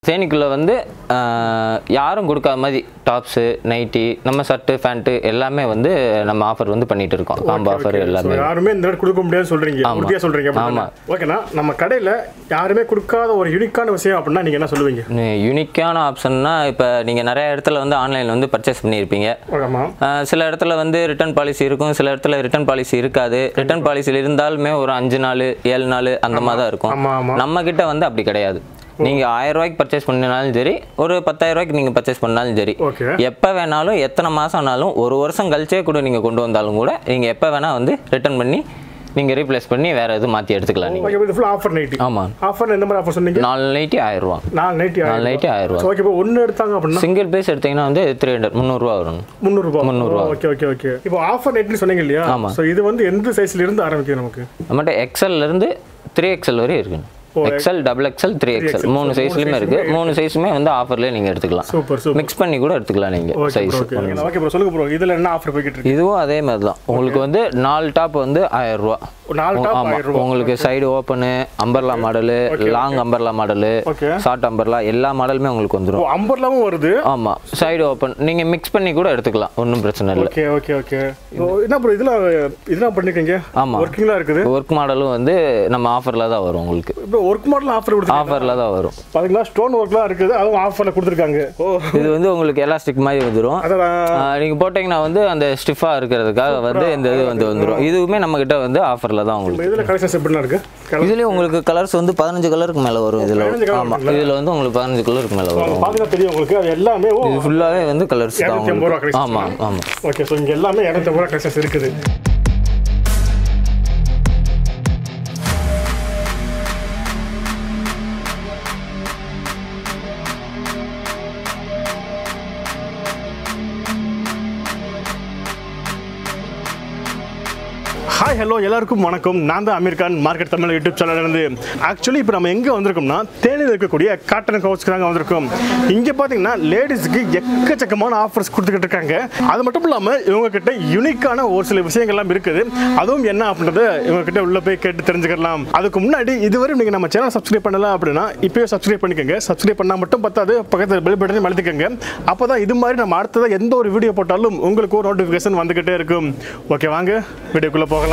தேனிக்குள்ளே வந்து ஆஹ், யாரும் கொடுக்காத மாதிரி டாப்ஸு நைட்டி நம்ம ஷர்ட்டு ஃபேண்ட்டு எல்லாமே வந்து நம்ம ஆஃபர் வந்து பண்ணிட்டு இருக்கோம் காம்போ ஆஃபர் எல்லாமே So, யாருமே இந்த இடத்துல கொடுக்க முடியாதுன்னு சொல்றீங்க உறுதியா சொல்றீங்க ஆமா. ஓகேண்ணா நம்ம கடையில யாருமே கொடுக்காத ஒரு யூனிக்கான விஷயம் அப்படின்னா நீங்க என்ன சொல்லுவீங்க யூனிக்கான ஆப்ஷன்னா இப்போ நீங்கள் நிறைய இடத்துல வந்து ஆன்லைனில் வந்து பர்ச்சேஸ் பண்ணியிருப்பீங்க ஆமா ஆஹ் சில இடத்துல வந்து ரிட்டர்ன் பாலிசி இருக்கும் சில இடத்துல ரிட்டர்ன் பாலிசி இருக்காது ரிட்டர்ன் பாலிசியில் இருந்தாலுமே ஒரு அஞ்சு நாள் ஏழு நாள் அந்த மாதிரி தான் இருக்கும் ஆமா ஆமா நம்ம கிட்ட வந்து அப்படி கிடையாது நீங்க ஆயிரம் ரூபாய்க்கு பர்ச்சேஸ் பண்ணினாலும் சரி ஒரு பத்தாயிரம் ரூபாய்க்கு நீங்க பர்ச்சேஸ் பண்ணாலும் சரி ஓகே எப்போ வேணாலும் எத்தனை மாதம் ஆனாலும் ஒரு வருஷம் கழிச்சே கூட நீங்கள் கொண்டு வந்தாலும் கூட நீங்கள் எப்போ வேணால் வந்து ரிட்டர்ன் பண்ணி நீங்கள் ரீப்ளேஸ் பண்ணி வேறு எதுவும் மாற்றி எடுத்துக்கலாம் நீங்கள் ஓகே இது ஃபுல் ஆஃபர் நைட்டி ஆமாம் ஆஃபர் எந்த மாதிரி ஆஃபர் சொன்னீங்க நாலு நைட்டி ஆயிரம் ரூபா நாலு நைட்டி நாலு நைட்டி ஆயிரம் ரூபா ஓகே இப்போ ஒன்று எடுத்தாங்க அப்படின்னா சிங்கிள் பீஸ் எடுத்தீங்கன்னா வந்து த்ரீ ஹண்ட்ரட் முந்நூறுரூவா வரும் முந்நூறுபா முந்நூறுபா. ஓகே ஓகே ஓகே இப்போ ஆஃபர் நைட்னு சொன்னீங்க இல்லையா ஆமா. ஸோ இது வந்து எந்த சைஸ்ல இருந்து ஆரம்பிக்குது நமக்கு நம்மகிட்ட எக்ஸல்ல இருந்து த்ரீ எக்ஸல் வரையும் இருக்குங்க XL double XL three XL மூணு சைஸ்லையுமே இருக்கு மூணு சைஸுமே வந்து ஆஃபர்லேயே நீங்கள் எடுத்துக்கலாம் சூப்பர் சூப்பர் மிக்ஸ் பண்ணி கூட எடுத்துக்கலாம் நீங்கள் okay size okay okay bro சொல்லுங்க ப்ரோ இதுல என்ன ஆஃபர் போய்கிட்டு இருக்கு இதுவும் அதே மாதிரி தான் உங்களுக்கு வந்து நாலு டாப் வந்து ஆயிரம் ரூபா ஒரு நாலு டாப் ஆமா ஆயிரம் ரூபாய் உங்களுக்கு side open umbrella model long umbrella model okay short umbrella எல்லா மாடலுமே உங்களுக்கு ஓ வந்துடும் அம்பர்லாவும் வருது ஆமா சைடு ஓப்பன் நீங்க மிக்ஸ் பண்ணி கூட எடுத்துக்கலாம் ஒன்றும் பிரச்சனை இல்லை ஓகே ஓகே ஓகே என்ன ப்ரோ இதெல்லாம் இதெல்லாம் பண்ணிருக்கீங்க ஆமா. ஒர்க்கிங்லாம் இருக்குது ஒர்க் மாடலும் வந்து நம்ம ஆஃபரில் தான் வரும் உங்களுக்கு இப்போ ஒர்க் மாடல் ஆஃபர் கொடுத்து ஆஃபரில் தான் வரும் பாத்தீங்களா ஸ்டோன் ஒர்க்லாம் இருக்குது அதுவும் ஆஃபர்ல கொடுத்துருக்காங்க ஓ இது வந்து உங்களுக்கு எலாஸ்டிக் மாதிரி வந்துடும் அதான் நீங்கள் போட்டிங்கன்னா வந்து அந்த ஸ்டிஃபாக இருக்கிறதுக்காக வந்து இந்த இது வந்து வந்துடும் இதுவுமே நம்ம கிட்ட வந்து ஆஃபரில் தான் உங்களுக்கு இதுல கலெக்ஷன்ஸ் எப்படின்னா இருக்கு கலர் இதுலேயும் உங்களுக்கு கலர்ஸ் வந்து பதினஞ்சு கலருக்கு மேலே வரும் இதில் 15 colour ஆமாம் இதில் வந்து உங்களுக்கு பதினஞ்சு கலருக்கு மேலே வரும் பாத்தீங்கன்னா தெரியும் உங்களுக்கு அது எல்லாமே ஓ இது ஃபுல்லாகவே வந்து கலர்ஸ் தான் இரநூத்தி ஐம்பது ரூபா உங்களுக்கு கிடைக்கும் ஆமாம் ஆமாம் ஓகே ஸோ இங்க எல்லாமே இரநூத்தி ரூபா கலெக்ஷன்ஸ் இருக்குது ஹாய் ஹலோ எல்லாருக்கும் வணக்கம் நான் தான் அமீர் கான் மார்க்கெட் தமிழ் யூடியூப் சேனல்லேருந்து ஆக்சுவலி இப்போ நம்ம எங்கே வந்திருக்கோம்னா தேனியில் இருக்கக்கூடிய காட்டன் ஹவுஸ்க்கு நாங்கள் வந்திருக்கோம் இங்கே பார்த்தீங்கன்னா லேடிஸ்க்கு எக்கச்சக்கமான ஆஃபர்ஸ் கொடுத்துக்கிட்டு இருக்காங்க அது மட்டும் இல்லாமல் இவங்க கிட்ட யூனிக்கான ஒரு சில விஷயங்கள்லாம் இருக்குது அதுவும் என்ன அப்படின்றத இவங்க கிட்ட உள்ள போய் கேட்டு தெரிஞ்சுக்கலாம் அதுக்கு முன்னாடி இதுவரை நீங்கள் நம்ம சேனல் சப்ஸ்கிரைப் பண்ணல அப்படின்னா இப்போயே சப்ஸ்கிரைப் பண்ணிக்கோங்க சப்ஸ்கிரைப் பண்ணால் மட்டும் பத்தாது பக்கத்தில் பெல் பட்டனையும் அழுத்திக்கோங்க அப்போ தான் இது மாதிரி நம்ம அடுத்ததாக எந்த ஒரு வீடியோ போட்டாலும் உங்களுக்கு ஒரு நோட்டிஃபிகேஷன் வந்துக்கிட்டே இருக்கும் ஓகே வாங்க வீடியோக்குள்ளே போகலாம்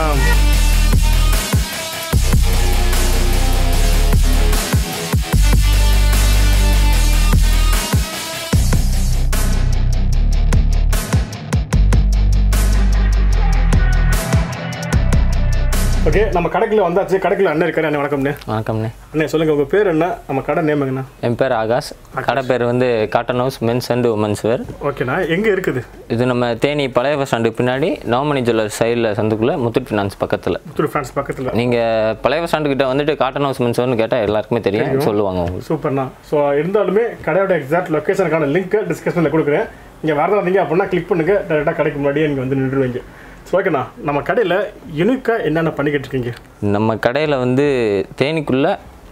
ஓகே நம்ம கடைக்குள்ள வந்தாச்சு கடைக்குள்ள அண்ணன் இருக்காரு அண்ணன் வணக்கம்ண்ணே வணக்கம்ண்ணே அண்ணே சொல்லுங்க உங்க பேர் என்ன நம்ம கடை நேம் எங்கண்ணா என் பேர் ஆகாஷ் கடை பேர் வந்து cotton house mens and womens wear ஓகேண்ணா எங்க இருக்குது இது நம்ம தேனி பழைய பஸ் ஸ்டாண்டுக்கு பின்னாடி நவமணி ஜுவல்லர் சைடில் சந்துக்குள்ளே முத்தூட் ஃபினான்ஸ் பக்கத்தில் புத்தூர் ஃப்ரான்ஸ் பக்கத்துல நீங்கள் பழைய பஸ் ஸ்டாண்டு கிட்ட வந்துட்டு காட்டன் ஹவுஸ் மென்ஸ் வேர்னு கேட்டால் எல்லாருக்குமே தெரியும் சொல்லுவாங்க உங்களுக்கு சூப்பர்ண்ணா ஸோ இருந்தாலுமே கடையோட எக்ஸாக்ட் லொக்கேஷனுக்கான லிங்க் டிஸ்கிரிப்ஷனில் கொடுக்குறேன் இங்கே வரதா இருந்தீங்க அப்படின்னா கிளிக் பண்ணுங்க டேரெக்டாக கடைக்கு முன்னாடியே நீங்கள் வந்து நின்றுவீங்க ஸோ ஓகேண்ணா நம்ம கடையில் யூனிக்காக என்னென்ன பண்ணிக்கிட்டு இருக்கீங்க நம்ம கடையில் வந்து தேனிக்குள்ளே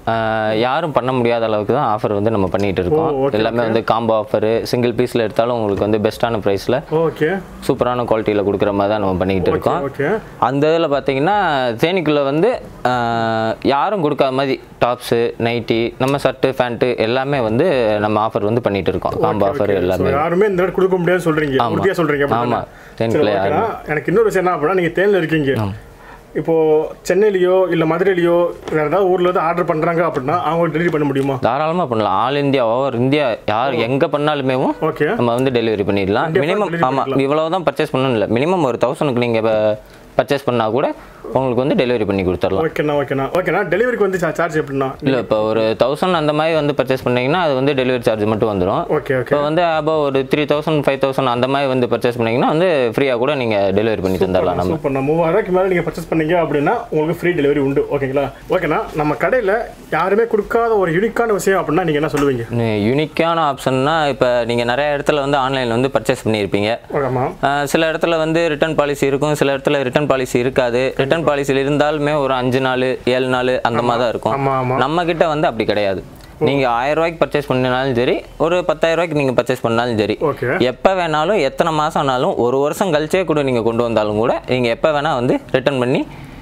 யாரும் பண்ண முடியாத அளவுக்கு தான் ஆஃபர் வந்து நம்ம பண்ணிட்டு இருக்கோம் ஓ, okay, எல்லாமே வந்து காம்போ ஆஃபர் சிங்கிள் பீஸில் எடுத்தாலும் உங்களுக்கு வந்து பெஸ்ட்டான ப்ரைஸில் ஓகே சூப்பரான குவாலிட்டியில் கொடுக்குற மாதிரி தான் நம்ம பண்ணிக்கிட்டு இருக்கோம் ஓகே அந்த இதில் பார்த்தீங்கன்னா தேனிக்குள்ளே வந்து ஆஹ், யாரும் கொடுக்காத மாதிரி டாப்ஸு நைட்டி நம்ம ஷர்ட்டு ஃபேண்ட்டு எல்லாமே வந்து நம்ம ஆஃபர் வந்து பண்ணிட்டு இருக்கோம் காம்போ ஆஃபர் எல்லாமே யாருமே இந்த இடத்துல கொடுக்க முடியாதுன்னு சொல்றீங்க உறுதியாக சொல்றீங்க அப்படிதானே? ஆமா. தேனிக்குள்ள சரி, யாருமே. ஓகேண்ணா. எனக்கு இன்னொரு விஷயம் என்ன அப்படின்னா நீங்கள் தேனியில் இருக்கீங்க இப்போ சென்னையிலயோ இல்லை மதுரையிலையோ வேற ஏதாவது ஊர்ல இருந்து ஆர்டர் பண்றாங்க அப்படின்னா அவங்க டெலிவரி பண்ண முடியுமா தாராளமாக பண்ணலாம் ஆல் இந்தியா ஓவர் இந்தியா யார் எங்கே பண்ணாலுமே ஓகே நம்ம வந்து டெலிவரி பண்ணிடலாம் India மினிமம் delivery ஆமாம் இவ்வளோ தான் பர்ச்சேஸ் பண்ணணும் இல்லை மினிமம் ஒரு தௌசண்ட்க்கு நீங்கள் பர்ச்சேஸ் பண்ணால் கூட உங்களுக்கு வந்து டெலிவரி பண்ணி கொடுத்துடலாம் ஓகேண்ணா ஓகேண்ணா ஓகேண்ணா டெலிவரிக்கு வந்து சார்ஜ் எப்படின்னா இல்லை இப்போ ஒரு தௌசண்ட் அந்த மாதிரி வந்து பர்ச்சேஸ் பண்ணீங்கன்னா அது வந்து டெலிவரி சார்ஜ் மட்டும் வந்துடும் ஓகே ஓகே இப்போ வந்து அபோ ஒரு த்ரீ தௌசண்ட் ஃபைவ் தௌசண்ட் அந்த மாதிரி வந்து பர்ச்சேஸ் பண்ணீங்கன்னா வந்து ஃப்ரீயாக கூட நீங்கள் டெலிவரி பண்ணி தந்துடலாம் நம்ம சூப்பர் நான் மூவாயிரம் ரூபாய்க்கு மேலே நீங்கள் பர்ச்சேஸ் பண்ணீங்க அப்படின்னா உங்களுக்கு ஃப்ரீ டெலிவரி உண்டு ஓகேங்களா ஓகேண்ணா நம்ம கடையில் யாருமே கொடுக்காத ஒரு யூனிக்கான விஷயம் அப்படின்னா நீங்கள் என்ன சொல்லுவீங்க யூனிக்கான ஆப்ஷன்னா இப்போ நீங்கள் நிறைய இடத்துல வந்து ஆன்லைனில் வந்து பர்ச்சேஸ் பண்ணியிருப்பீங்க ஆமாம் ஆஹ் சில இடத்துல வந்து ரிட்டர்ன் பாலிசி இருக்கும் சில இடத்துல ரிட்டர்ன் பாலிசி இருக்காது ரிட்டர்ன் பாலிசியில் இருந்தாலுமே ஒரு அஞ்சு நாள் ஏழு நாள் அந்த மாதிரி தான் இருக்கும் ஆமாம் ஆமாம் நம்ம கிட்ட வந்து அப்படி கிடையாது நீங்கள் ஆயிரம் ரூபாய்க்கு பர்ச்சேஸ் பண்ணினாலும் சரி ஒரு பத்தாயிரம் ரூபாய்க்கு நீங்கள் பர்ச்சேஸ் பண்ணாலும் சரி ஓகே எப்போ வேணாலும் எத்தனை மாதம் ஆனாலும் ஒரு வருஷம் கழிச்சே கூட நீங்கள் கொண்டு வந்தாலும் கூட நீங்கள் எப்போ வேணால் வந்து ரிட்டர்ன் பண்ணி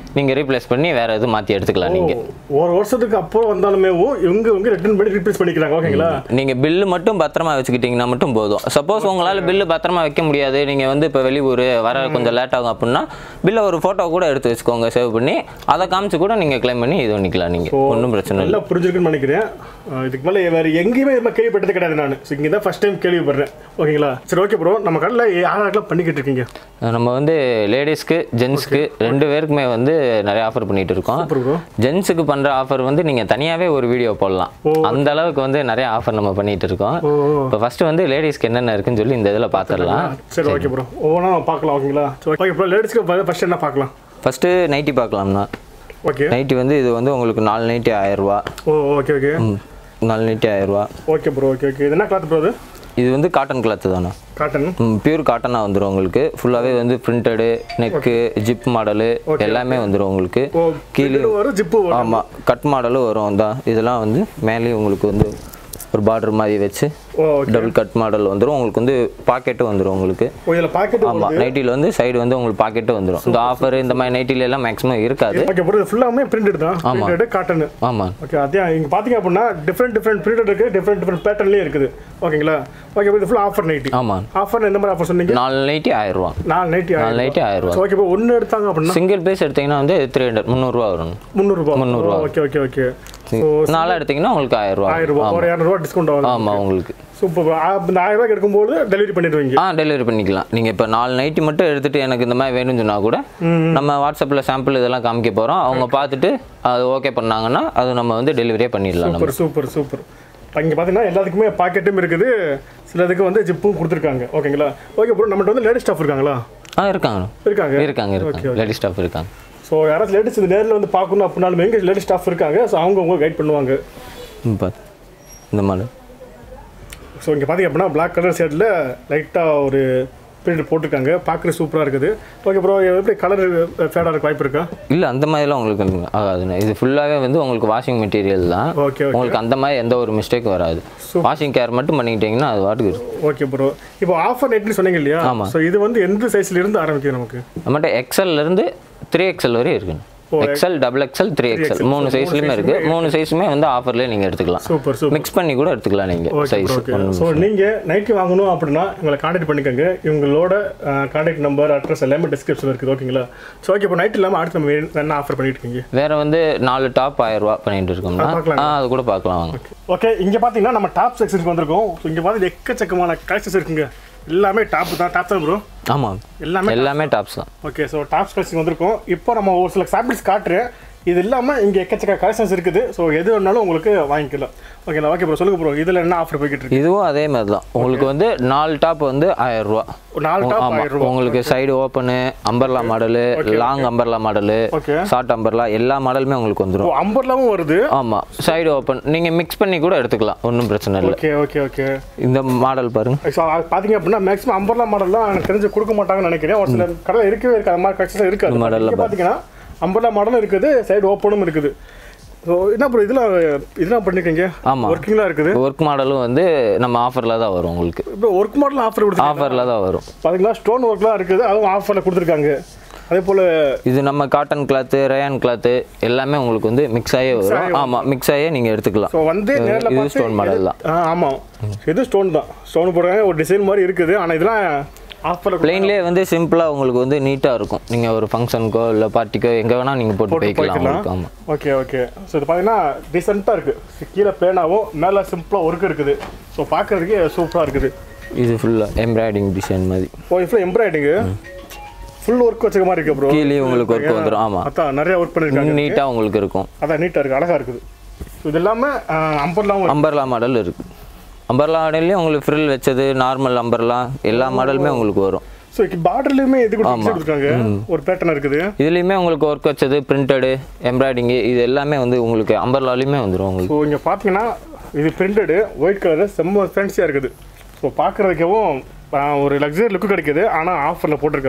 நீங்கள் ரீப்ளேஸ் பண்ணி வேறு எதுவும் மாற்றி எடுத்துக்கலாம் நீங்கள் ஒரு வருஷத்துக்கு அப்புறம் வந்தாலுமே இவங்க இவங்க ரிட்டர்ன் பண்ணி ரீப்ளேஸ் பண்ணிக்கிறாங்க ஓகேங்களா நீங்கள் பில்லு மட்டும் பத்திரமா வச்சுக்கிட்டிங்கன்னா மட்டும் போதும் சப்போஸ் உங்களால் பில்லு பத்திரமா வைக்க முடியாது நீங்கள் வந்து இப்போ வெளியூர் வர கொஞ்சம் லேட் ஆகும் அப்படின்னா பில்லை ஒரு ஃபோட்டோ கூட எடுத்து வச்சுக்கோங்க சேவ் பண்ணி அதை காமிச்சு கூட நீங்கள் க்ளைம் பண்ணி இது பண்ணிக்கலாம் நீங்கள் ஒன்றும் பிரச்சனை இல்லை நல்லா புரிஞ்சிருக்குன்னு நினைக்கிறேன் அஹ் இதுக்கு மேலே வேற எங்கேயுமே இது மாதிரி கேள்விப்பட்டது கிடையாது நான் ஸோ இங்கே தான் ஃபர்ஸ்ட் டைம் கேள்விப்படுறேன் ஓகேங்களா சரி ஓகே ப்ரோ நம்ம கடையில் யாரெல்லாம் பண்ணிக்கிட்டு இருக்கீங்க நம்ம வந்து லேடிஸ்க்கு ஜென்ஸ்க்கு ரெண்டு பேருக்குமே வந்து நிறைய ஆஃபர் பண்ணிட்டு இருக்கோம் சூப்பர் ப்ரோ ஜென்ஸுக்கு பண்ற ஆஃபர் வந்து நீங்க தனியாவே ஒரு வீடியோ போடலாம் அந்த அளவுக்கு வந்து நிறைய ஆஃபர் நம்ம பண்ணிட்டு இருக்கோம் ஓ இப்போ ஃபர்ஸ்ட் வந்து லேடிஸ்க்கு என்னென்ன இருக்குன்னு சொல்லி இந்த இதில் பார்த்துடலாம் சரி ஓகே ப்ரோ ஒவ்வொன்றா நம்ம பார்க்கலாம் ஓகேங்களா சரி ஓகே ப்ரோ லேடிஸ்க்கு ஃபர்ஸ்ட் என்ன பார்க்கலாம் ஃபர்ஸ்ட் நைட்டி பார்க்கலாம்னா ஓகே நைட்டி வந்து இது வந்து உங்களுக்கு நாலு நைட்டி ஆயிரம் ரூபா ஓ ஓகே ஓகே ம், நாலு நைட்டி ஆயிரம் ரூபா ஓகே ப்ரோ ஓகே ஓகே இது என்ன கிளாத் ப்ரோ அது இது வந்து காட்டன் கிளாத்து தானே காட்டன் பியூர் காட்டனாக வந்துடும் உங்களுக்கு ஃபுல்லாகவே வந்து பிரிண்டடு நெக்கு ஜிப் மாடலு எல்லாமே வந்துடும் உங்களுக்கு ஓ கீழே கீழே வரும் ஜிப்பு வரும் ஆமாம் கட் மாடலும் வரும் தான் இதெல்லாம் வந்து மேலேயும் உங்களுக்கு வந்து ஒரு பார்டர் மாதிரி வச்சு oh okay double cut model வந்துடும் உங்களுக்கு வந்து பாக்கெட்டும் வந்துடும் உங்களுக்கு ஓ இதில் பாக்கெட் ஆமாம் நைட்டியில் வந்து சைடு வந்து உங்களுக்கு பாக்கெட்டும் வந்துடும் இந்த ஆஃபர் இந்த மாதிரி நைட்டில எல்லாம் மேக்ஸிமம் இருக்காது ஓகே ப்ரோ இது ஃபுல்லாமே பிரிண்டட் தான் பிரிண்டட் காட்டன் ஆமாம் ஓகே அதே இங்கே பார்த்தீங்க அப்படின்னா டிஃப்ரெண்ட் டிஃப்ரெண்ட் பிரிண்டட் இருக்குது டிஃப்ரெண்ட் டிஃப்ரெண்ட் பேட்டர்ன்லேயே இருக்குது ஓகேங்களா ஓகே இது ஃபுல் ஆஃபர் நைட்டி ஆமாம் ஆஃபர் எந்த மாதிரி ஆஃபர் சொன்னீங்க நாலு நைட்டி ஆயிரம் ரூபா நாலு நைட்டி நாலு நைட்டி ஆயிரம் ரூபா ஓகே இப்போ ஒன்று எடுத்தாங்க அப்படின்னா சிங்கிள் பீஸ் எடுத்தீங்கன்னா வந்து த்ரீ ஹண்ட்ரட் முந்நூறுரூவா வரும் முந்நூறுபா முந்நூறுபா. ஓகே ஓகே ஓகே ஸோ நாலாக எடுத்தீங்கன்னா உங்களுக்கு ஆயிரம் ரூபா ஆயிரம் ரூபாய் ஒரு இரநூறுவா டிஸ்கவுண்ட் ஆகும் ஆமாம் உங்களுக்கு சூப்பர் இந்த ஆயிரம் ரூபாய்க்கு எடுக்கும்போது டெலிவரி பண்ணிடுவீங்க ஆ டெலிவரி பண்ணிக்கலாம் நீங்கள் இப்போ நாலு நைட்டி மட்டும் எடுத்துட்டு எனக்கு இந்த மாதிரி வேணும்னு சொன்னால் கூட நம்ம வாட்ஸ்அப்பில் சாம்பிள் இதெல்லாம் காமிக்க போகிறோம் அவங்க பார்த்துட்டு அது ஓகே பண்ணாங்கன்னா அது நம்ம வந்து டெலிவரியே பண்ணிடலாம் நம்ம சூப்பர் சூப்பர் சூப்பர் இங்கே பார்த்தீங்கன்னா எல்லாத்துக்குமே பாக்கெட்டும் இருக்குது சிலதுக்கு வந்து ஜிப்பும் கொடுத்துருக்காங்க ஓகேங்களா ஓகே ப்ரோ நம்மகிட்ட வந்து லேடிஸ் ஸ்டாஃப் இருக்காங்களா ஆ இருக்காங்க இருக்காங்க இருக்காங்க இருக்காங்க லேடி ஸ்டாஃப் இருக்காங்க ஸோ யாராவது லேடிஸ் இந்த நேரில் வந்து பார்க்கணும் அப்படின்னாலும் எங்கே லேடிஸ் ஸ்டாஃப் இருக்காங்க ஸோ அவங்க உங்களுக்கு கைட் பண்ணுவாங்க ம், பாத்து இந்த மாதிரி ஸோ இங்கே பார்த்தீங்க அப்படின்னா பிளாக் கலர் ஷேடில் லைட்டாக ஒரு பிரிண்ட் போட்டிருக்காங்க பார்க்குறது சூப்பராக இருக்குது ஓகே ப்ரோ எப்படி கலர் ஃபேடாக இருக்க வாய்ப்பு இருக்கா இல்லை அந்த மாதிரிலாம் உங்களுக்கு ஆகாதுண்ணே இது ஃபுல்லாகவே வந்து உங்களுக்கு வாஷிங் மெட்டீரியல் தான் ஓகே ஓகே உங்களுக்கு அந்த மாதிரி எந்த ஒரு மிஸ்டேக் வராது வாஷிங் கேர் மட்டும் பண்ணிக்கிட்டீங்கன்னா அது வாட்டுக்கு இருக்கும் ஓகே ப்ரோ இப்போ ஆஃபர் நைட்னு சொன்னீங்க இல்லையா ஸோ இது வந்து எந்த சைஸ்ல இருந்து ஆரம்பிக்குது நமக்கு நம்மகிட்ட எக்ஸல்லேருந்து த்ரீ எக்ஸல் வரையும் இருக்குண்ணே XL double XL three XL மூணு சைஸ்லையுமே இருக்குது மூணு சைஸுமே வந்து ஆஃபர்லேயே நீங்கள் எடுத்துக்கலாம் சூப்பர் சூப்பர் மிக்ஸ் பண்ணி கூட எடுத்துக்கலாம் நீங்கள் ஓகே சைஸ் ஓகே ஸோ நீங்கள் நைட்டி வாங்கணும் அப்படின்னா இவங்களை காண்டாக்ட் பண்ணிக்கோங்க இவங்களோட காண்டாக்ட் நம்பர் அட்ரஸ் எல்லாமே டிஸ்கிரிப்ஷன் இருக்குது ஓகேங்களா ஸோ ஓகே இப்போ நைட் இல்லாமல் அடுத்து நம்ம என்ன- என்ன ஆஃபர் பண்ணிட்டு இருக்கீங்க வேற வந்து நாலு டாப் ஆயிரம் ரூபா பண்ணிட்டு இருக்கோம்னா பார்க்கலாங்க. ஆ அது கூட பார்க்கலாம் வாங்க ஓகே இங்கே பார்த்தீங்கன்னா நம்ம டாப் செக்ஷனுக்கு வந்திருக்கோம் ஸோ இங்கே பார்த்து எக்கச்சக்கமான கலெக்ஷன்ஸ் இருக்குங்க எல்லாமே டாப் தான் டாப் தான் ப்ரோ ஆமாம் எல்லாமே எல்லாமே டாப்ஸ் தான் ஓகே ஸோ டாப் கலெக்ஷன் வந்திருக்கோம் இப்போ நம்ம ஒரு சில சாம்பிள்ஸ் காட்டுறேன் இது இல்லாமல் இங்கே எக்கச்சக்க கலெக்ஷன்ஸ் இருக்குது ஸோ எது வேணாலும் உங்களுக்கு வாங்கிக்கலாம் ஓகேங்களா ஓகே ப்ரோ சொல்லுங்க ப்ரோ இதில் என்ன ஆஃபர் போய்கிட்டு இருக்கு இதுவும் அதே மாதிரி தான் உங்களுக்கு வந்து நாலு டாப் வந்து ஆயிரம் ரூபா ஒரு நாலு டாப் ஆமா ஆயிரம் ரூபா உங்களுக்கு side open umbrella model long umbrella model okay short umbrella எல்லா மாடலுமே உங்களுக்கு ஓ வந்துடும் அம்பர்லாவும் வருது ஆமா சைடு ஓப்பன் நீங்க மிக்ஸ் பண்ணி கூட எடுத்துக்கலாம் ஒன்றும் பிரச்சனை இல்லை ஓகே ஓகே ஓகே இந்த மாடல் பாருங்க ஸோ பார்த்தீங்க அப்படின்னா மேக்ஸிமம் அம்பர்லா மாடல்லாம் எனக்கு தெரிஞ்சு கொடுக்க மாட்டாங்கன்னு நினைக்கிறேன் ஒரு சில கடையில் இருக்கவே இருக்காது அந்த மாதிரி கலெக்ஷன் இருக்காது model இங்கே பார்த்தீங்கன்னா அம்பர்லா மாடலும் இருக்குது சைடு ஓப்பனும் இருக்குது ஸோ என்ன ப்ரோ இதெல்லாம் இதெல்லாம் பண்ணிருக்கீங்க ஆமா. ஒர்க்கிங்லாம் இருக்குது ஒர்க் மாடலும் வந்து நம்ம ஆஃபரில் தான் வரும் உங்களுக்கு இப்போ ஒர்க் மாடல் ஆஃபர் கொடுத்து ஆஃபரில் தான் வரும் பார்த்தீங்களா ஸ்டோன் ஒர்க்லாம் இருக்குது அதுவும் ஆஃபரில் கொடுத்துருக்காங்க அதே போல் இது நம்ம காட்டன் கிளாத்து ரயான் கிளாத்து எல்லாமே உங்களுக்கு வந்து மிக்ஸ் ஆகியே வரும் ஆமாம் மிக்ஸ் ஆகியே நீங்கள் எடுத்துக்கலாம் ஸோ வந்து நேரில் இது ஸ்டோன் மாடல் தான் ஆ ஆமாம் இது ஸ்டோன் தான் ஸ்டோன் போடுறாங்க ஒரு டிசைன் மாதிரி இருக்குது ஆனால் இதெல்லாம் ஆஃபரில் பிளெயின்லேயே வந்து சிம்பிளாக உங்களுக்கு வந்து நீட்டாக இருக்கும் நீங்கள் ஒரு ஃபங்க்ஷனுக்கோ இல்லை பார்ட்டிக்கோ எங்கே வேணால் நீங்கள் போட்டு போய்க்கலாம் உங்களுக்கு ஆமாம் ஓகே ஓகே ஸோ இது பார்த்தீங்கன்னா டீசெண்டாக இருக்குது கீழே பிளேனாகவும் மேலே சிம்பிளாக ஒர்க் இருக்குது ஸோ பார்க்குறதுக்கே சூப்பராக இருக்குது இது ஃபுல்லாக எம்ப்ராய்டிங் டிசைன் மாதிரி ஓ இப்போ எம்ப்ராய்டிங்கு ஃபுல் ஒர்க் வச்சுக்க மாதிரி இருக்கு ப்ரோ கீழே உங்களுக்கு ஒர்க் வந்துடும் ஆமாம் அதான் நிறைய ஒர்க் பண்ணியிருக்காங்க நீட்டாக உங்களுக்கு இருக்கும் அதான் நீட்டாக இருக்குது அழகாக இருக்குது ஸோ இது இல்லாமல் அம்பர்லாம் அம்பர்லா மாடல் இருக்குது அம்பர்லா மாடல்லையும் உங்களுக்கு ஃப்ரில் வச்சது நார்மல் அம்பர்லா எல்லா மாடலுமே உங்களுக்கு வரும் ஸோ பார்டர்லையுமே இது கூட டிசைன் கொடுத்துருக்காங்க ஒரு பேட்டர்ன் இருக்குது இதுலேயுமே உங்களுக்கு ஒர்க் வச்சது பிரிண்டடு எம்ப்ராய்டிங்கு இது எல்லாமே வந்து உங்களுக்கு அம்பர்லாலையுமே வந்துடும் உங்களுக்கு ஸோ இங்கே பார்த்தீங்கன்னா இது பிரிண்டடு ஒயிட் கலரு செம்ம ஃபேன்சியாக இருக்குது ஸோ பார்க்குறதுக்கவும் ஒரு லக்ஸரி லுக்கு கிடைக்குது ஆனால் ஆஃபரில் போட்டிருக்காங்க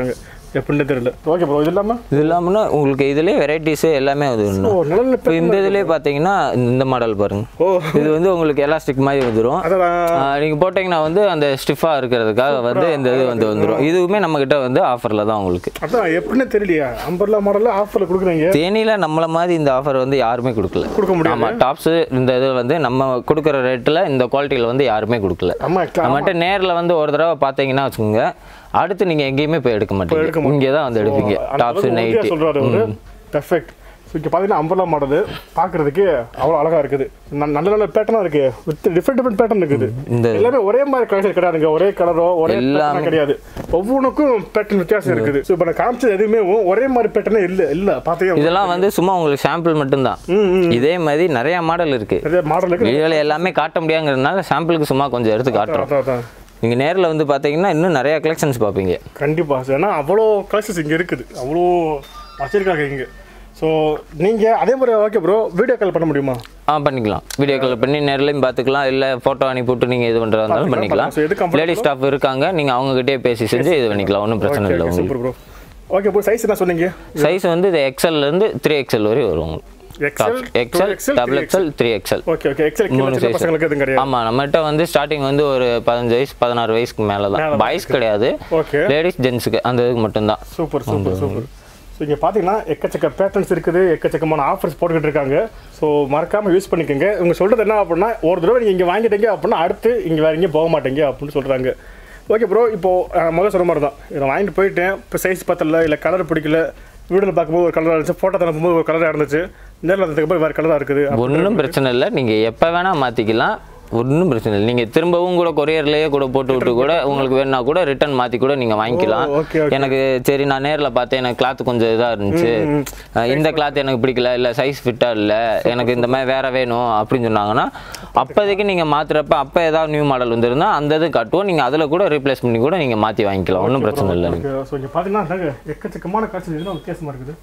எப்படின்னு தெரியல ஓகே ப்ரோ இது இல்லாமல் இது இல்லாமல்னா உங்களுக்கு இதுலேயே வெரைட்டிஸு எல்லாமே அது ஓ ஒன்று நல்ல இப்போ இந்த இதுலேயே பார்த்தீங்கன்னா இந்த மாடல் பாருங்க ஓ இது வந்து உங்களுக்கு எலாஸ்டிக் மாதிரி வந்துடும் அதான் நீங்கள் போட்டிங்கன்னா வந்து அந்த ஸ்டிஃபாக இருக்கிறதுக்காக வந்து இந்த இது வந்து வந்துடும் இதுவுமே நம்மக்கிட்ட வந்து ஆஃபரில் தான் உங்களுக்கு அதான் எப்படின்னு தெரியலையா அம்பர்லா மாடலில் ஆஃபரில் கொடுக்குறீங்க தேனியில் நம்மள மாதிரி இந்த ஆஃபர் வந்து யாருமே கொடுக்கல கொடுக்க முடியாது ஆமாம் டாப்ஸு இந்த இது வந்து நம்ம கொடுக்குற ரேட்டில் இந்த குவாலிட்டியில் வந்து யாருமே கொடுக்கல ஆமா நம்மகிட்ட நேரில் வந்து ஒரு தடவை பார்த்தீங்கன்னா வச்சுக்கோங்க அடுத்து நீங்கள் எங்கேயுமே போய் எடுக்க எடுக்க மாட்டீங்க இங்கே தான் வந்து எடுப்பீங்க டாப்ஸு நைட்டி சொல்கிறாரு அவரு பெர்ஃபெக்ட் ஸோ இங்கே பார்த்தீங்கன்னா அம்பர்லா மாடல் பார்க்குறதுக்கு அவ்வளோ அழகாக இருக்குது ந- நல்ல நல்ல பேட்டர்னாக இருக்குது வித் டிஃப்ரெண்ட் டிஃப்ரெண்ட் பேட்டர்ன் இருக்குது இந்த எல்லாமே ஒரே மாதிரி கலெக்ஷன் கிடையாதுங்க ஒரே கலரோ ஒரே எல்லாமே. pattern கிடையாது ஒவ்வொன்றுக்கும் பேட்டர்ன் வித்தியாசம் இருக்குது ஸோ இப்போ நான் காமிச்சது எதுவுமே ஒரே மாதிரி பேட்டர்னே இல்லை இல்லை பார்த்தீங்க இதெல்லாம் வந்து சும்மா உங்களுக்கு சாம்பிள் மட்டும்தான் ம் ம் இதே மாதிரி நிறைய மாடல் இருக்கு நிறைய மாடல் இருக்குது வீடியோவில் எல்லாமே காட்ட முடியாங்கிறதுனால சாம்பிளுக்கு சும்மா கொஞ்சம் எடுத்து காட்டுறோம் அதான் அதான் நீங்கள் நேரில் வந்து பார்த்தீங்கன்னா இன்னும் நிறைய கலெக்ஷன்ஸ் பார்ப்பீங்க கண்டிப்பாக சார் ஏன்னா அவ்வளோ கலெக்ஷன்ஸ் இங்கே இருக்குது அவ்வளோ வச்சிருக்காங்க இங்கே ஸோ நீங்கள் அதே மாதிரி ஓகே ப்ரோ வீடியோ கால் பண்ண முடியுமா ஆ பண்ணிக்கலாம் வீடியோ கால் பண்ணி நேர்லையும் பார்த்துக்கலாம் இல்லை ஃபோட்டோ அனுப்பிவிட்டு நீங்கள் இது பண்ணுறதா இருந்தாலும் பண்ணிக்கலாம் So, எது comfortable? லேடி ஸ்டாஃப் இருக்காங்க நீங்கள் அவங்ககிட்டயே பேசி செஞ்சு இது பண்ணிக்கலாம் ஒன்றும் பிரச்சனை இல்லை உங்களுக்கு super bro okay bro size என்ன சொன்னீங்க சைஸ் வந்து இது எக்ஸல்லேருந்து த்ரீ எக்ஸல் வரை வரும் XL XL double XL three XL okay okay XL மூணு சின்ன size. பசங்களுக்கு எதுவும் கிடையாது ஆமாம் நம்மகிட்ட வந்து ஸ்டார்டிங் வந்து ஒரு பதினஞ்சு வயசு பதினாறு வயசுக்கு மேலே மேல தான் பாய்ஸ் கிடையாது ஓகே லேடிஸ் ஜென்ஸுக்கு அந்த இதுக்கு மட்டும்தான் சூப்பர் சூப்பர் சூப்பர் ஸோ இங்கே பார்த்தீங்கன்னா எக்கச்சக்க பேட்டர்ன்ஸ் இருக்குது எக்கச்சக்கமான ஆஃபர்ஸ் போட்டுக்கிட்டு இருக்காங்க ஸோ மறக்காமல் யூஸ் பண்ணிக்கோங்க இவங்க சொல்கிறது என்ன அப்படின்னா ஒரு தடவை நீங்கள் இங்கே வாங்கிட்டீங்க அப்படின்னா அடுத்து இங்கே வேற எங்கேயும் போக மாட்டீங்க அப்படின்னு சொல்கிறாங்க ஓகே ப்ரோ இப்போது முதல்ல சொன்ன மாதிரி தான் இதை வாங்கிட்டு போயிட்டேன் இப்போ சைஸ் பத்தல இல்லை கலர் பிடிக்கல வீடியோவில் பார்க்கும்போது ஒரு கலராக இருந்துச்சு ஃபோட்டோ தரப்பும்போது ஒரு கலராக இருந்துச்சு நேரில் வந்ததுக்கு வேறு கலராக இருக்குது ஒன்றும் பிரச்சனை இல்லை நீங்கள் எப்போ வேணால் மாற்றிக்கலாம் ஒன்றும் பிரச்சனை இல்லை நீங்கள் திரும்பவும் கூட கொரியர்லேயே கூட போட்டு விட்டு கூட உங்களுக்கு வேணா கூட ரிட்டர்ன் மாற்றி கூட நீங்கள் வாங்கிக்கலாம் ஓ, okay, okay. எனக்கு சரி நான் நேரில் பார்த்தேன் எனக்கு கிளாத் கொஞ்சம் இதாக இருந்துச்சு அஹ் இந்த கிளாத் எனக்கு பிடிக்கல இல்லை சைஸ் ஃபிட்டாக இல்லை எனக்கு இந்த மாதிரி வேற வேணும் அப்படின்னு சொன்னாங்கன்னா அப்போதைக்கு நீங்கள் மாற்றுறப்ப அப்போ ஏதாவது நியூ மாடல் வந்துருந்தா அந்த இது காட்டுவோம் நீங்கள் அதில் கூட ரீப்ளேஸ் பண்ணி கூட நீங்கள் மாற்றி வாங்கிக்கலாம் ஒன்றும் பிரச்சனை இல்லை ஸோ இங்கே பார்த்தீங்கன்னா அதாங்க எக்கச்சக்கமான காட்சி இதெல்லாம் வித்தியாசமாக இருக்குது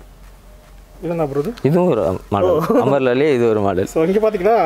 இதுதான் ப்ரோ இது இதுவும் ஒரு மாடல் அம்பர்லாலே இது ஒரு மாடல் ஸோ இங்கே பார்த்தீங்கன்னா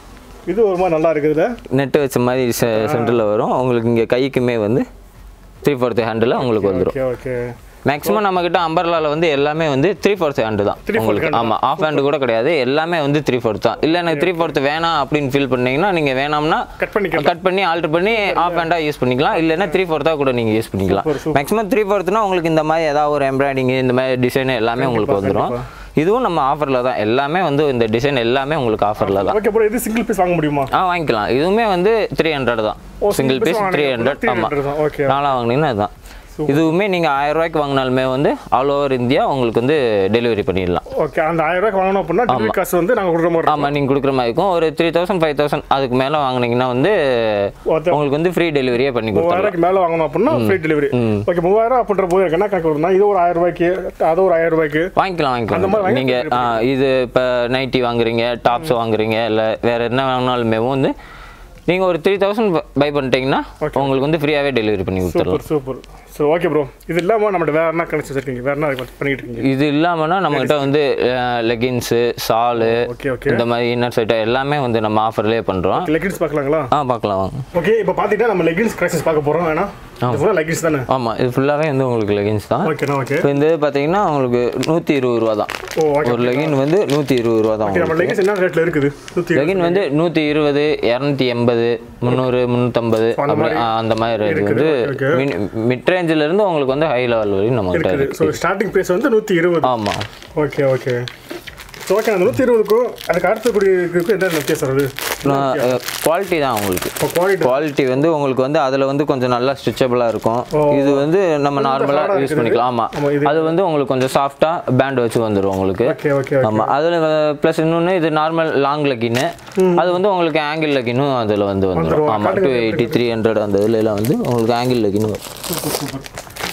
இது ஒரு மாதிரி நல்லா இருக்குதுல்ல நெட்டு வச்ச மாதிரி சென்டரில் வரும் உங்களுக்கு இங்கே கைக்குமே வந்து த்ரீ ஃபோர்த்து ஹேண்டில் உங்களுக்கு வந்துடும் ஓகே ஓகே மேக்ஸிமம் நம்ம கிட்ட அம்பர்லால வந்து எல்லாமே வந்து த்ரீ ஃபோர்த் ஹேண்டு தான் Three fourth உங்களுக்கு hand ஆமாம் ஆஃப் ஹேண்டு கூட கிடையாது எல்லாமே வந்து த்ரீ ஃபோர்த் தான் இல்லை எனக்கு த்ரீ ஃபோர்த் வேணாம் அப்படின்னு ஃபீல் பண்ணீங்கன்னா நீங்கள் வேணாம்னா கட் பண்ணிக்கலாம் கட் பண்ணி ஆல்டர் பண்ணி ஆஃப் ஹேண்டாக யூஸ் பண்ணிக்கலாம் இல்லைன்னா த்ரீ ஃபோர்த்தாக கூட நீங்கள் யூஸ் பண்ணிக்கலாம் Super, super. மேக்ஸிமம் த்ரீ ஃபோர்த்னா உங்களுக்கு இந்த மாதிரி ஏதாவது ஒரு எம்ப்ராய்டிங் இந்த மாதிரி டிசைன் எல்லாமே உங்களுக்கு வந்துடும் இதுவும் நம்ம ஆஃபரில் தான் எல்லாமே வந்து இந்த டிசைன் எல்லாமே உங்களுக்கு ஆஃபரில் தான் ஓகே ப்ரோ இது சிங்கிள் பீஸ் வாங்க முடியுமா ஆ வாங்கிக்கலாம் இதுவுமே வந்து த்ரீ ஹண்ட்ரட் தான் ஓ, single single piece piece three வாங்கினீங்க ஹண்ட்ரட் அப்படின்னா ஆமாம் 300 தான். Okay. நாலாக வாங்கினீங்கன்னா அதுதான் இதுவுமே நீங்கள் ஆயிரம் ரூபாய்க்கு வாங்கினாலுமே வந்து ஆல் ஓவர் இந்தியா உங்களுக்கு வந்து டெலிவரி பண்ணிடலாம் ஓகே அந்த ஆயிரம் ரூபாய்க்கு வாங்கணும் அப்படின்னா டெலிவரி காசு வந்து நாங்கள் கொடுக்குற மாதிரி இருக்கும். ஆமாம் நீங்கள் கொடுக்குற மாதிரி இருக்கும் ஒரு த்ரீ தௌசண்ட் ஃபைவ் தௌசண்ட் அதுக்கு மேலே வாங்குனீங்கன்னா வந்து ஒருத்த- உங்களுக்கு வந்து ஃப்ரீ டெலிவரியே பண்ணி கொடுத்துடலாம் மூவாயிரம் மேலே வாங்கணும் அப்படின்னா ஃப்ரீ டெலிவரி ஓகே மூவாயிரம் அப்படின்ற போது எனக்கு என்ன கணக்கு வருதுன்னா இது ஒரு ஆயிரம் ரூபாய்க்கு அது ஒரு ஆயிரம் ரூபாய்க்கு வாங்கிக்கலாம் அந்த மாதிரி வாங்கிக்கலாம் வாங்கி நீங்கள் இது இப்போ நைட்டி வாங்குறீங்க டாப்ஸ் வாங்குறீங்க இல்லை வேறு என்ன வாங்கினாலுமே வந்து நீங்கள் ஒரு த்ரீ தௌசண்ட் பை பண்ணிட்டீங்கன்னா உங்களுக்கு வந்து ஃப்ரீயாகவே டெலிவரி பண்ணி கொடுத்துடலாம் super super so okay bro இது இல்லாமல் நம்மகிட்ட வேற என்ன கனெக்ஷன் வச்சிருக்கீங்க வேற என்ன பண்ணிட்டு இருக்கீங்க இது இல்லாமல்னா நம்மகிட்ட வந்து லெகின்ஸு சாலு ஓகே ஓகே இந்த மாதிரி இன்னர் செட் எல்லாமே வந்து நம்ம ஆஃபர்லேயே பண்ணுறோம் லெகின்ஸ் பார்க்கலாங்களா ஆ பார்க்கலாம் வாங்க ஓகே இப்போ பார்த்துக்கிட்டா நம்ம லெகின்ஸ் கலெக்ஷன்ஸ் பார்க்க போகிறோம் வேணா ஃபுல்லாக லெகின்ஸ் தானே ஆமாம் இது ஃபுல்லாகவே வந்து உங்களுக்கு லெகின்ஸ் தான் ஓகேண்ணா ஓகே இப்போ இந்த இது பார்த்தீங்கன்னா உங்களுக்கு நூற்றி இருபது ரூபா தான் ஓ ஓகே ஒரு லெகின் வந்து நூற்றி இருபது ரூபா தான் நம்ம லெகின்ஸ் என்ன ரேட்டில் இருக்குது நூற்றி லெகின் வந்து நூற்றி இருபது இரநூத்தி எண்பது முந்நூறு முந்நூற்றம்பது அந்த அப்படி மாதிரி ஆ, அந்த மாதிரி ரேட் இருக்குது. வந்து Okay. மிட் ரேஞ்சில் இருந்து உங்களுக்கு வந்து ஹை லெவல் வரையும் நம்மகிட்ட இருக்குது இருக்கு ஸோ ஸ்டார்டிங் ப்ரைஸ் வந்து நூற்றி இருபது ஆமாம் ஓகே ஓகே ஸோ ஓகே அந்த நூற்றி இருபதுக்கும் அதுக்கு அடுத்த கூடிய என்ன வித்தியாசம் அது குவாலிட்டி தான் உங்களுக்கு இப்போ குவாலிட்டி குவாலிட்டி வந்து உங்களுக்கு வந்து அதில் வந்து கொஞ்சம் நல்லா ஸ்ட்ரிச்சபிளாக இருக்கும் இது வந்து நம்ம hard-ஆ நார்மலாக யூஸ் இருக்குது. பண்ணிக்கலாம் ஆமாம் ஆமா, இது- அது வந்து உங்களுக்கு கொஞ்சம் சாஃப்டாக பேண்ட் வச்சு வந்துடும் உங்களுக்கு ஓகே ஓகே ஆமாம் அதில் ப்ளஸ் இன்னொன்று இது நார்மல் லாங் லெக்கின்னு அது வந்து உங்களுக்கு ஆங்கிள் லெக்கினும் அதில் வந்து வந்துடும் வந்துரும். ஆமாம் டூ காட்டுங்க எயிட்டி த்ரீ ஹண்ட்ரட் அந்த இதுல எல்லாம் வந்து உங்களுக்கு ஆங்கிள் லெக்கின்னு வரும் சூப்பர் சூப்பர்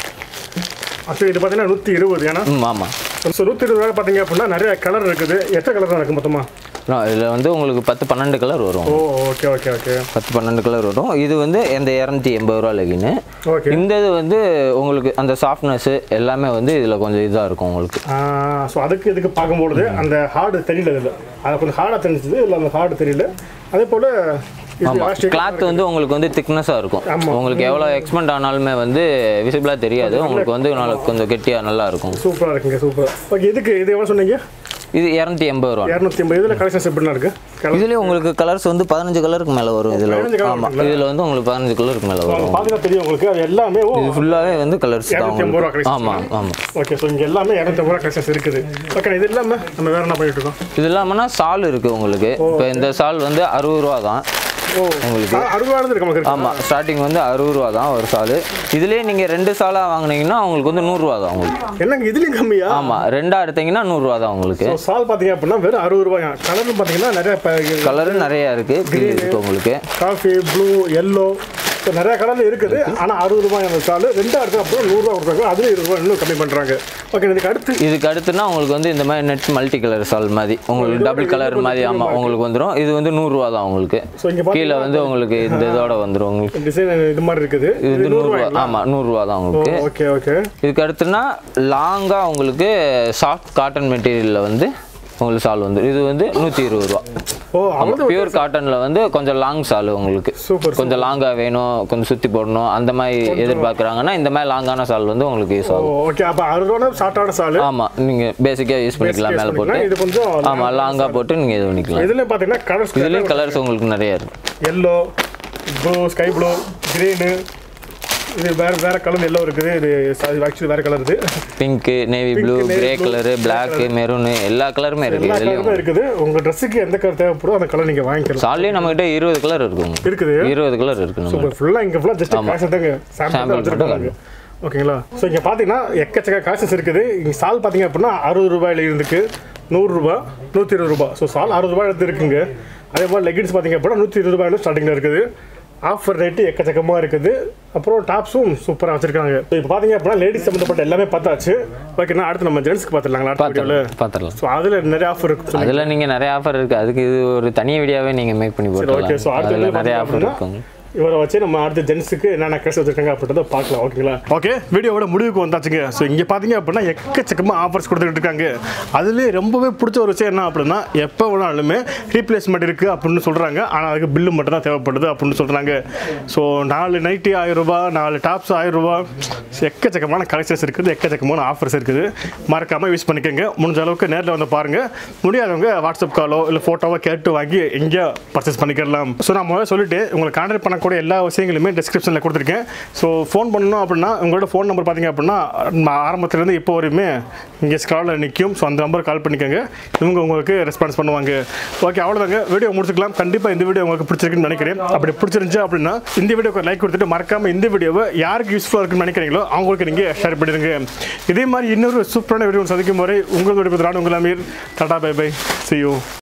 ஆக்சுவலி இது பார்த்தீங்கன்னா நூற்றி இருபது ஏன்னா ம் ஆமாம் ஸோ நூற்றி இருபது ரூபாய் பார்த்தீங்க அப்படின்னா நிறைய கலர் இருக்குது எத்தனை கலர் தான் இருக்குது மொத்தமாக இதில் வந்து உங்களுக்கு பத்து பன்னெண்டு கலர் வரும் ஓ ஓகே ஓகே ஓகே பத்து பன்னெண்டு கலர் வரும் இது வந்து இந்த இரநூத்தி எண்பது ரூபா லெகின்னு ஓகே இந்த இது வந்து உங்களுக்கு அந்த சாஃப்ட்னஸ் எல்லாமே வந்து இதில் கொஞ்சம் இதாக இருக்கும் உங்களுக்கு ஸோ அதுக்கு இதுக்கு பார்க்கும்பொழுது அந்த ஹார்டு தெரியல இதில் அது கொஞ்சம் ஹார்டாக தெரிஞ்சுது இல்லை அந்த ஹார்டு தெரியல அதே போல் இது ஆமாம் elastic கிளாத் வந்து உங்களுக்கு வந்து திக்னஸாக இருக்கும் ஆமா. உங்களுக்கு எவ்வளோ எக்ஸ்பெண்ட் ஆனாலுமே வந்து விசிபிளாக தெரியாது உங்களுக்கு வந்து நல்லா கொஞ்சம் கெட்டியாக நல்லா இருக்கும் சூப்பராக இருக்குங்க சூப்பர் ஓகே இதுக்கு இது எவ்வளோ சொன்னீங்க இது இரநூத்தி எண்பது ரூபா இரநூத்தி ஐம்பது இதில் கலெக்ஷன்ஸ் எப்படிலாம் இருக்கு கலர் இதுலேயே உங்களுக்கு கலர்ஸ் வந்து பதினஞ்சு கலருக்கு மேலே வரும் இதில் 15 colour ஆமாம் இதில் வந்து உங்களுக்கு பதினஞ்சு கலருக்கு மேலே வரும் பார்த்தீங்கன்னா தெரியும் உங்களுக்கு அது எல்லாமே ஓ இது ஃபுல்லாகவே வந்து கலர்ஸ் தான் இரநூத்தி ஐம்பது ரூபா உங்களுக்கு collections. ஆமாம் ஆமாம் ஓகே ஸோ இங்கே எல்லாமே இரநூத்தி ஐம்பது ரூபா கலெக்ஷன்ஸ் இருக்குது ஓகே இது இல்லாமல் நம்ம வேறு என்ன பண்ணிட்டு இருக்கோம் இது இல்லாமல்னா சால் இருக்குது உங்களுக்கு இப்போ இந்த சால் வந்து அறுபது ரூபா தான் ஓ உங்களுக்கு ஆ, அறுபதாயிரம் இருக்கு நமக்கு இருக்கு ஆமாம் ஸ்டார்டிங் வந்து அறுபது ரூபா தான் ஒரு சால் இதுலேயே நீங்கள் ரெண்டு சாலாக வாங்குனீங்கன்னா உங்களுக்கு வந்து நூறுரூவா தான் உங்களுக்கு என்னங்க இதுலேயும் கம்மியா ஆமாம் ரெண்டா எடுத்தீங்கன்னா நூறுரூவா தான் உங்களுக்கு ஸோ சால் பார்த்தீங்க அப்படின்னா வெறும் அறுபது ரூபாயா கலர்னு பார்த்தீங்கன்னா நிறைய கலரும் நிறைய இருக்குது க்ரீன் இருக்குது உங்களுக்கு காஃபி ப்ளூ எல்லோ ஸோ நிறைய கலர்ல இருக்குது ஆனால் அறுபது ரூபாய் அந்த சால் ரெண்டா எடுத்து அப்புறம் நூறுரூவா கொடுக்குறாங்க அதுலேயும் இருபது ரூபா இன்னும் கம்மி பண்ணுறாங்க ஓகே இதுக்கு அடுத்து இதுக்கு அடுத்துனா உங்களுக்கு வந்து இந்த மாதிரி நெட் மல்டி கலர் சால் மாதிரி உங்களுக்கு டபுள் கலர் மாதிரி ஆமாம் உங்களுக்கு வந்துடும் இது வந்து நூறுரூவா தான் உங்களுக்கு ஸோ இங்கே கீழே வந்து உங்களுக்கு இந்த இதோட வந்துடும் உங்களுக்கு டிசைன் இது மாதிரி இருக்குது இது வந்து நூறுரூவா ஆமாம் நூறுரூவா தான் உங்களுக்கு ஓகே ஓகே இதுக்கு அடுத்துனா லாங்காக உங்களுக்கு சாஃப்ட் காட்டன் மெட்டீரியலில் வந்து உங்களுக்கு சால் வந்துடும் இது வந்து நூற்றி இருபது ரூபா ஓ அவ்வளோ பியூர் காட்டனில் வந்து கொஞ்சம் லாங் சால் உங்களுக்கு சூப்பர் கொஞ்சம் லாங்காக வேணும் கொஞ்சம் சுற்றி போடணும் அந்த மாதிரி எதிர்பார்க்குறாங்கன்னா இந்த மாதிரி லாங்கான சால் வந்து உங்களுக்கு யூஸ் ஆகும் ஓகே அப்போ அறுபது ரூபா ஷார்ட்டான சால் ஆமாம் நீங்கள் பேசிக்காக யூஸ் பண்ணிக்கலாம் மேலே போட்டு இது கொஞ்சம் ஆமாம் லாங்காக போட்டு நீங்கள் இது பண்ணிக்கலாம் இதில் பார்த்தீங்கன்னா கலர்ஸ் இதுலேயும் கலர்ஸ் உங்களுக்கு நிறைய இருக்கு yellow blue sky blue green இது வேற வேற கலர் எல்லோ இருக்குது இது ஆக்சுவலி வேற கலர் இது pink navy blue navy grey blue, colour black maroon எல்லா கலருமே இருக்குது எல்லா இதுலேயும் கலருமே இருக்குது உங்க ட்ரெஸ்ஸுக்கு எந்த கலர் தேவைப்படும் அந்த கலர் நீங்க வாங்கிக்கலாம் சால்லேயே நம்மகிட்ட இருபது கலர் இருக்குங்க இருக்குது இருபது கலர் இருக்கு நம்ம சூப்பர் ஃபுல்லா இங்க ஃபுல்லா ஜஸ்ட் காசு தாங்க சாம்பிள் Sample வச்சிருக்காங்க ஓகேங்களா ஸோ இங்கே பார்த்தீங்கன்னா எக்கச்சக்க காசஸ் இருக்குது இங்கே சால் பார்த்தீங்க அப்படின்னா அறுபது ரூபாயில இருந்துக்கு நூறுரூபா நூற்றி இருபது ரூபா ஸோ சால் அறுபது ரூபாய் எடுத்து இருக்குங்க அதே மாதிரி லெகின்ஸ் பார்த்தீங்க அப்படின்னா நூற்றி இருபது ரூபாயில ஸ்டார்டிங்கில் இருக்குது ஆஃபர் ரேட்டு எக்கச்சக்கமாக இருக்குது அப்புறம் டாப்ஸும் சூப்பராக வச்சிருக்காங்க இப்போ பார்த்தீங்க அப்படின்னா லேடிஸ் சம்மந்தப்பட்ட எல்லாமே பார்த்தாச்சு ஓகேண்ணா அடுத்து நம்ம ஜென்ஸ்க்கு பார்த்துடலாங்களா அடுத்த வீடியோவில் பார்த்துடலாம் ஸோ அதில் நிறைய ஆஃபர் இருக்கு அதில் நீங்கள் நிறைய ஆஃபர் இருக்குது அதுக்கு இது ஒரு தனி வீடியோவே நீங்கள் மேக் பண்ணி ஓகே ஸோ போட்டுக்கலாம் அடுத்து அதில் வந்து நிறைய பார்த்தீங்க ஆஃபர் அப்படின்னா, இருக்குங்க இவரை வச்சு நம்ம அடுத்த ஜென்ஸுக்கு என்னென்ன கேஸ் வச்சிருக்காங்க அப்படின்றத பார்க்கலாம் ஓகேங்களா ஓகே வீடியோவோட முடிவுக்கு வந்தாச்சுங்க ஸோ இங்கே பார்த்தீங்க அப்படின்னா எக்கச்சக்கமாக ஆஃபர்ஸ் கொடுத்துக்கிட்டு இருக்காங்க அதுலேயே ரொம்பவே பிடிச்ச ஒரு விஷயம் என்ன அப்படின்னா எப்போ வேணாலுமே ரீப்ளேஸ்மெண்ட் இருக்குது அப்படின்னு சொல்கிறாங்க ஆனால் அதுக்கு பில்லு மட்டும் தான் தேவைப்படுது அப்படின்னு சொல்கிறாங்க ஸோ நாலு நைட்டி ஆயிரம் ரூபாய் நாலு டாப்ஸ் ஆயிரம் ரூபாய் எக்கச்சக்கமான கலெக்ஷன்ஸ் இருக்குது எக்கச்சக்கமான ஆஃபர்ஸ் இருக்குது மறக்காமல் யூஸ் பண்ணிக்கோங்க முடிஞ்ச அளவுக்கு நேரில் வந்து பாருங்கள் முடியாதவங்க வாட்ஸ்அப் காலோ இல்லை ஃபோட்டோவோ கேட்டு வாங்கி எங்கே பர்ச்சேஸ் பண்ணிக்கலாம் ஸோ நான் முதல்ல சொல்லிட்டு உங்களை கான்டாக்ட் பண்ணக்கூடிய எல்லா விஷயங்களுமே டிஸ்கிரிப்ஷனில் கொடுத்துருக்கேன் ஸோ ஃபோன் பண்ணணும் அப்படின்னா உங்களோட ஃபோன் நம்பர் பார்த்தீங்க அப்படின்னா நம்ம ஆரம்பத்துலேருந்து இப்போ வரையுமே இங்கே ஸ்க்ராலில் நிற்கும் ஸோ அந்த நம்பர் கால் பண்ணிக்கோங்க இவங்க உங்களுக்கு ரெஸ்பான்ஸ் பண்ணுவாங்க ஓகே அவ்வளோதாங்க வீடியோ முடிச்சுக்கலாம் கண்டிப்பாக இந்த வீடியோ உங்களுக்கு பிடிச்சிருக்குன்னு நினைக்கிறேன் அப்படி பிடிச்சிருந்துச்சு அப்படின்னா இந்த வீடியோக்கு லைக் கொடுத்துட்டு மறக்காம இந்த வீடியோவை யாருக்கு யூஸ்ஃபுல்லாக இருக்குன்னு நினைக்கிறீங்களோ அவங்களுக்கு நீங்கள் ஷேர் பண்ணிடுங்க இதே மாதிரி இன்னொரு சூப்பரான வீடியோ சந்திக்கும் வரை உங்களோட நான் உங்கள் Ameer tata bye bye see you